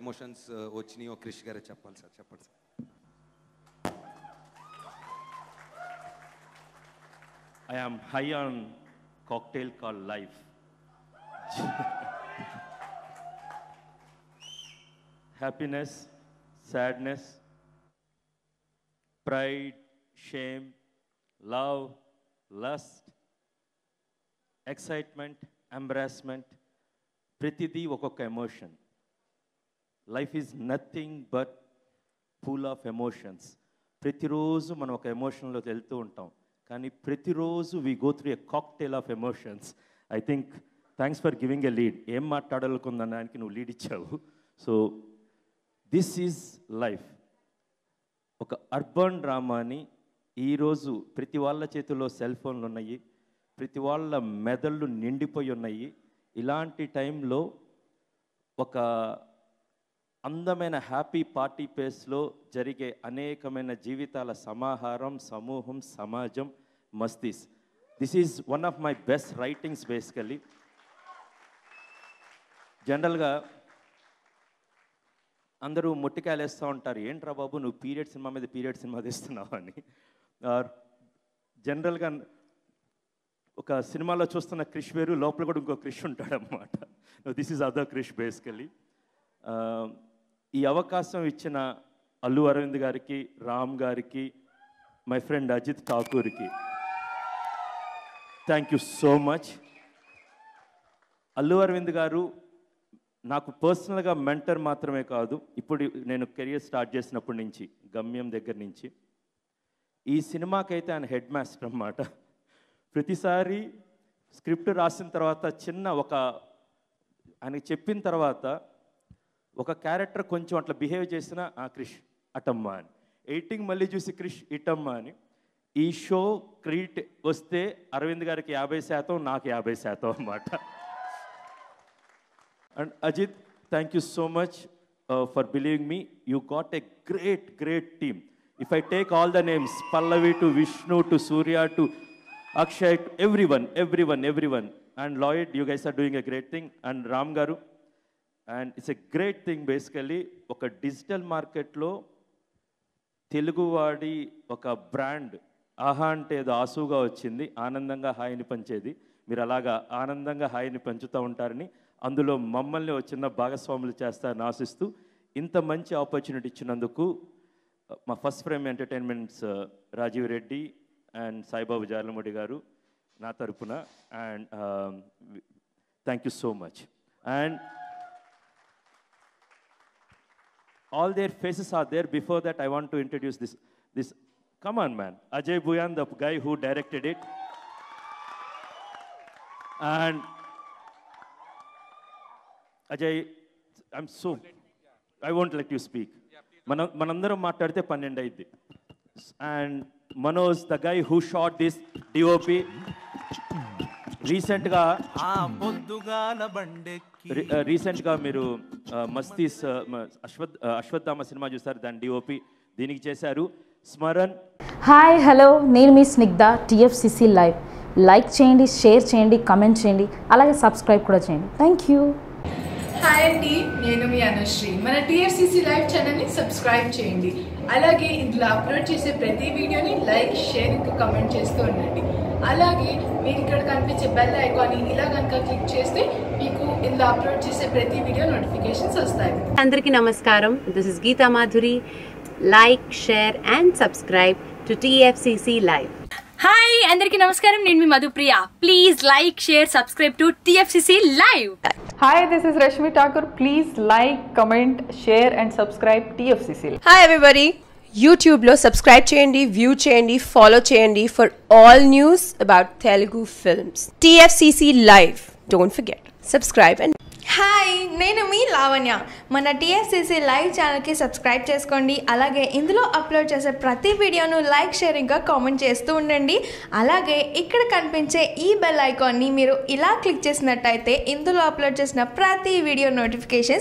Emotions వచ్చినాయో క్రిష్ గారే చెప్పాలి సార్ చెప్పండి sir I am high on cocktail called life. Happiness, sadness, pride, shame, love, lust, excitement, embarrassment, ప్రతిదీ ఒక్కొక్క emotion life is nothing but pool of emotions ప్రతిరోజు మనం ఒక ఎమోషన్లోకి వెళ్తూ ఉంటాం కానీ ప్రతిరోజు we go through a cocktail of emotions I think thanks for giving a lead ఏం మాట్లాడాలనుకుందనడానికి నువ్వు లీడ్ ఇచ్చావు సో దిస్ ఈజ్ లైఫ్ ఒక అర్బన్ డ్రామాని ఈరోజు ప్రతి వాళ్ళ చేతిలో సెల్ ఫోన్లు ఉన్నాయి ప్రతి వాళ్ళ మెదళ్ళు నిండిపోయి ఉన్నాయి ఇలాంటి టైంలో ఒక అందమైన హ్యాపీ పార్టీ ప్లేస్లో జరిగే అనేకమైన జీవితాల సమాహారం సమూహం సమాజం మస్తీస్ this is one of my best writings basically జనరల్గా అందరూ ముట్టికాయలు వేస్తూ ఉంటారు ఏంట్రా బాబు నువ్వు పీరియడ్ సినిమా మీద పీరియడ్ సినిమా తీస్తున్నావు అని ఆర్ జనరల్గా ఒక సినిమాలో చూస్తున్న క్రిష్ వేరు లోపల కూడా ఇంకో క్రిష్ ఉంటాడనమాట this is other Krish basically ఈ అవకాశం ఇచ్చిన అల్లు అరవింద్ గారికి రామ్ గారికి మై ఫ్రెండ్ అజిత్ ఠాకూర్కి thank you so much Allu Aravind గారు నాకు పర్సనల్గా మెంటర్ మాత్రమే కాదు ఇప్పుడు నేను కెరియర్ స్టార్ట్ చేసినప్పటి నుంచి గమ్యం దగ్గర నుంచి ఈ సినిమాకైతే ఆయన హెడ్ మాస్టర్ అన్నమాట ప్రతిసారి స్క్రిప్ట్ రాసిన తర్వాత చిన్న ఒక ఆయనకి చెప్పిన తర్వాత ఒక క్యారెక్టర్ కొంచెం అట్లా బిహేవ్ చేసిన ఆ క్రిష్ అటమ్మా అని ఎయిటింగ్ మళ్ళీ చూసి క్రిష్ ఇటమ్మా అని ఈ షో క్రీట్ వస్తే అరవింద్ గారికి యాభై శాతం నాకు యాభై శాతం అన్నమాట and Ajit thank you so much for believing me you got a great great team if I take all the names Pallavi to Vishnu to Surya to Akshay everyone everyone everyone and Lloyd you guys are doing a great thing and Ram garu and it's a great thing basically ఒక digital మార్కెట్లో తెలుగువాడి ఒక brand ఆహా అంటే ఏదో ఆసుగా వచ్చింది ఆనందంగా హాయిని పంచేది మీరు అలాగా ఆనందంగా హాయిని పంచుతూ ఉంటారని అందులో మమ్మల్ని ఒక చిన్న భాగస్వాములు చేస్తారని ఆశిస్తూ ఇంత మంచి ఆపర్చునిటీ ఇచ్చినందుకు మా First Frame Entertainments Rajeev Reddy and Saibabu Jarlamudi garu నా తరపున and thank you so much and all their faces are there. Before that, I want to introduce this. This, come on, man, Ajay Buyan, the guy who directed it, and Ajay, I'm so. I won't let you speak. మన మనందరం మాట్లాడితే పన్నెండు అయింది and Manoj the guy who shot this DOP రీసెంట్గా ఆ పొద్దుగాల బండెక్కి రీసెంట్గా మీరు ఆ, మస్తీస్ ఆ, మ- అశ్వత్ ఆ, అశ్వత్థామ సినిమా చూసారు దాని డిఓపి దీనికి చేశారు స్మరణ్ హాయ్ హలో నేను మీ స్నిగ్ధ టిఎఫ్సిసి లైవ్ లైక్ చేయండి షేర్ చేయండి కమెంట్ చేయండి అలాగే సబ్స్క్రైబ్ కూడా చేయండి థ్యాంక్ యూ హాయ్ అండి నేను మీ అనుశ్రీ మన టీఎఫ్సిసి లైవ్ ఛానల్ని సబ్స్క్రైబ్ చేయండి అలాగే ఇందులో అప్లోడ్ చేసే ప్రతి వీడియోని లైక్ షేర్ ఇంకా కమెంట్ చేస్తూ ఉండండి అలాగే మీరు ఇక్కడ కనిపించే బెల్ ఐకాన్ని ఇలా కనుక క్లిక్ చేస్తే మీకు ఇందులో అప్లోడ్ చేసే ప్రతి వీడియో నోటిఫికేషన్స్ వస్తాయి అందరికీ నమస్కారం this is Geetha Madhuri like share and subscribe to TFCC live hi అందరికీ నమస్కారం నేను మీ Madhupriya please like share subscribe to TFCC live Hi, this is Rashmi Thakur. Please like, comment, share, and subscribe TFCC. Hi everybody యూట్యూబ్లో subscribe చేయండి view చేయండి follow చేయండి for all news about Telugu films TFCC live don't forget subscribe and hi నేను మీ లావణ్య మన TFCC live ఛానల్కి subscribe చేసుకోండి అలాగే ఇందులో అప్లోడ్ చేసే ప్రతి వీడియోను లైక్ షేర్ ఇంకా కామెంట్ చేస్తూ ఉండండి అలాగే ఇక్కడ కనిపించే ఈ బెల్ ఐకాన్ని మీరు ఇలా క్లిక్ చేసినట్టయితే ఇందులో అప్లోడ్ చేసిన ప్రతి వీడియో నోటిఫికేషన్స్